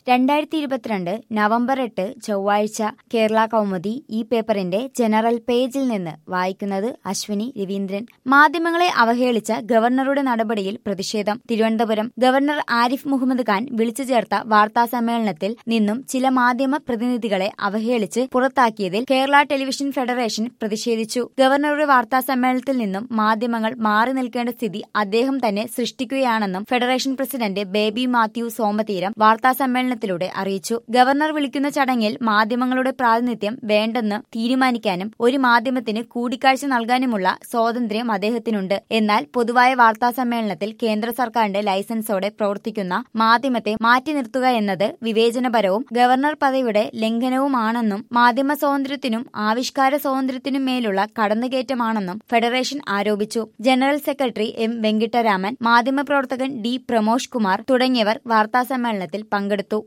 രണ്ടായിരത്തി ഇരുപത്തിരണ്ട് നവംബർ എട്ട് ചൊവ്വാഴ്ച കേരള കൗമുദി ഈ പേപ്പറിന്റെ ജനറൽ പേജിൽ നിന്ന് വായിക്കുന്നത് അശ്വിനി രവീന്ദ്രൻ മാധ്യമങ്ങളെ അവഹേളിച്ച ഗവർണറുടെ നടപടിയിൽ പ്രതിഷേധം തിരുവനന്തപുരം ഗവർണർ ആരിഫ് മുഹമ്മദ് ഖാൻ വിളിച്ചു ചേർത്ത വാർത്താ സമ്മേളനത്തിൽ നിന്നും ചില മാധ്യമ പ്രതിനിധികളെ അവഹേളിച്ച് പുറത്താക്കിയതിൽ കേരള ടെലിവിഷൻ ഫെഡറേഷൻ പ്രതിഷേധിച്ചു ഗവർണറുടെ വാർത്താ സമ്മേളനത്തിൽ നിന്നും മാധ്യമങ്ങൾ മാറി നിൽക്കേണ്ട സ്ഥിതി അദ്ദേഹം തന്നെ സൃഷ്ടിക്കുകയാണെന്നും ഫെഡറേഷൻ പ്രസിഡന്റ് ബേബി മാത്യു സോമതീരം വാർത്താ സമ്മേളനത്തിലൂടെ അറിയിച്ചു ഗവർണർ വിളിക്കുന്ന ചടങ്ങിൽ മാധ്യമങ്ങളുടെ പ്രാതിനിധ്യം വേണ്ടെന്ന് തീരുമാനിക്കാനും ഒരു മാധ്യമത്തിന് കൂടിക്കാഴ്ച നൽകാനുമുള്ള സ്വാതന്ത്ര്യം അദ്ദേഹത്തിനുണ്ട് എന്നാൽ പൊതുവായ വാർത്താ സമ്മേളനത്തിൽ കേന്ദ്ര സർക്കാരിന്റെ ലൈസൻസോടെ പ്രവർത്തിക്കുന്ന മാധ്യമത്തെ മാറ്റി നിർത്തുക എന്നത് വിവേചനപരവും ഗവർണർ പദവിയുടെ ലംഘനവുമാണെന്നും മാധ്യമ സ്വാതന്ത്ര്യത്തിനും ആവിഷ്കാര സ്വാതന്ത്ര്യത്തിനും മേലുള്ള കടന്നുകയറ്റമാണെന്നും ഫെഡറേഷൻ ആരോപിച്ചു ജനറൽ സെക്രട്ടറി എം വെങ്കിട്ടരാമൻ മാധ്യമപ്രവർത്തകൻ ഡി പ്രമോഷ് കുമാർ തുടങ്ങിയവർ വാർത്താസമ്മേളനത്തിൽ പങ്കെടുത്തു